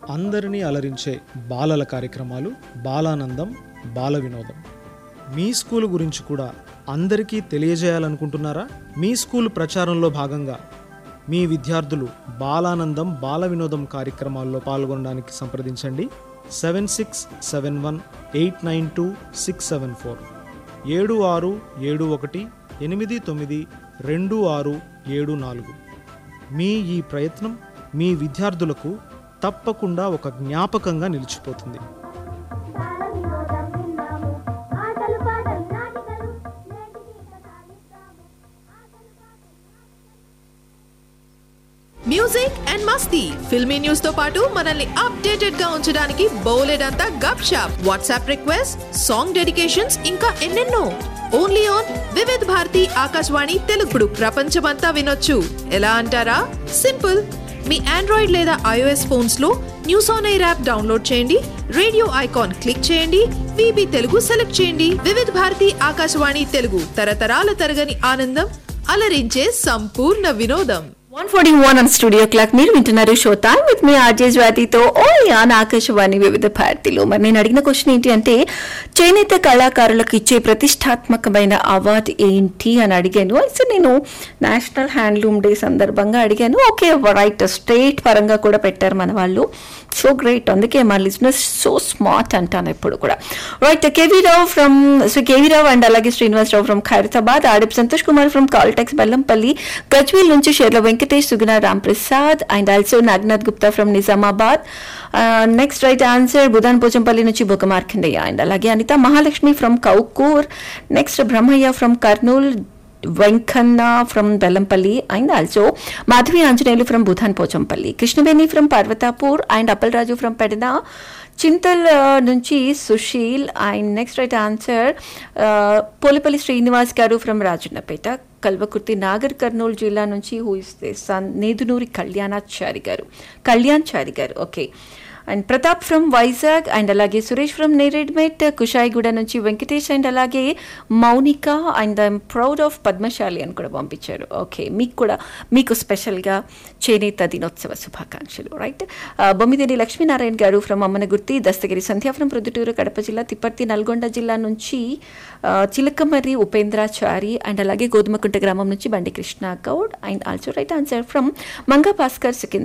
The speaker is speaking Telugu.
అందరినీ అలరించే బాలల కార్యక్రమాలు బాలానందం బాల వినోదం మీ స్కూల్ గురించి కూడా అందరికీ తెలియజేయాలనుకుంటున్నారా మీ స్కూల్ ప్రచారంలో భాగంగా మీ విద్యార్థులు బాలానందం బాల వినోదం కార్యక్రమాల్లో పాల్గొనడానికి సంప్రదించండి seven six seven one eight nine two six seven four ఏడు ఆరు ఏడు ఒకటి ఎనిమిది తొమ్మిది రెండు ఆరు ఏడు నాలుగు మీ ఈ ప్రయత్నం మీ విద్యార్థులకు తప్పకుండా ఒక జ్ఞాపకంగా నిలిచిపోతుంది బాల వినోదం విన్నాము ఆటలు పాటలు నాటికలు నేటి గీత సాగిస్తాము ఆటలు పాటలు మ్యూజిక్ అండ్ మస్తీ ఫిల్మీ న్యూస్ తో పాటు మనల్ని అప్డేటెడ్ గా ఉంచడానికి బౌలెడ్ అంతా గప్ షాప్ వాట్సాప్ రిక్వెస్ట్ సాంగ్ డెడికేషన్స్ ఇంకా ఎన్నెన్నో ఓన్లీ ఆన్ వివిధ్ భారతి ఆకాశవాణి తెలుగుడు ప్రపంచమంతా వినొచ్చు ఎలా అంటారా సింపుల్ మీ ఆండ్రాయిడ్ లేదా ఐఓఎస్ ఫోన్స్ లో news on air app download చేయండి రేడియో ఐకాన్ క్లిక్ చేయండి విబి తెలుగు సెలెక్ట్ చేయండి వివిధ్ భారతి ఆకాశవాణి తెలుగు తరతరాల తరగని ఆనందం అలరించే సంపూర్ణ వినోదం one forty one on studio clock మీరు వింటున్నారు show time with me RJ జ్వాతితో ఓ యాన్ ఆకాశవాణి వివిధ భారతిలో మరి నేను అడిగిన క్వశ్చన్ ఏంటి అంటే చేనేత కళాకారులకు ఇచ్చే ప్రతిష్టాత్మకమైన అవార్డు ఏంటి అని అడిగాను అయితే నేను నేషనల్ హ్యాండ్లూమ్ డే సందర్భంగా అడిగాను ఓకే రైట్ స్టేట్ పరంగా కూడా పెట్టారు మన వాళ్ళు సో గ్రేట్ అందుకే మా లిజినెస్ సో స్మార్ట్ అంటాను ఎప్పుడు కూడా right K V Rao from so K V Rao and అలాగే శ్రీనివాసరావు ఫ్రమ్ ఖైరతాబాద్ ఆడిప్ సంతోష్ కుమార్ ఫ్రమ్ కాల్టెక్స్ బెల్లంపల్లి గజ్వేల్ నుంచి షేర్ల Venkatesh Suguna Ram Prasad and also Naganath Gupta from Nizamabad next right answer Bhoodan Pochampalli నుంచి బుకమార్కండయ్య అండ్ అలాగే Anitha Mahalakshmi from Kaukur next Brahmaiah from Kurnool Venkanna from Bellampalli and also Madhavi Anjaneyulu from Bhoodan Pochampalli Krishnaveni from Parvatapur and Appalaraju from Pedana చింతల్ ఆ, నుంచి Sushil and next right answer Polipalli Srinivas garu from Rajannapet Kalwakurthy Nagar Kurnool జిల్లా నుంచి who is this Nedunuri Kalyanachari garu Kalyanachari garu okay and Pratap from Vizag and అలాగే సురేష్ ఫ్రమ్ నేరెడ్మెట్ కుషాయిగూడ నుంచి వెంకటేష్ అండ్ అలాగే Mounika and I'm proud of Padmashali అని కూడా పంపించారు ఓకే మీకు కూడా మీకు స్పెషల్గా చేనేత దినోత్సవ శుభాకాంక్షలు right Bommideni Lakshminarayana garu from Ammanagurthi Dastagiri Sandhya from Proddatur Kadapa జిల్లా తిప్పర్తి నల్గొండ జిల్లా నుంచి ఆ, చిలకమర్రి ఉపేంద్రాచారి అండ్ అలాగే గోధుమకుంట గ్రామం నుంచి Bandi Krishna Goud and also right answer from Manga Bhaskar Secunderabad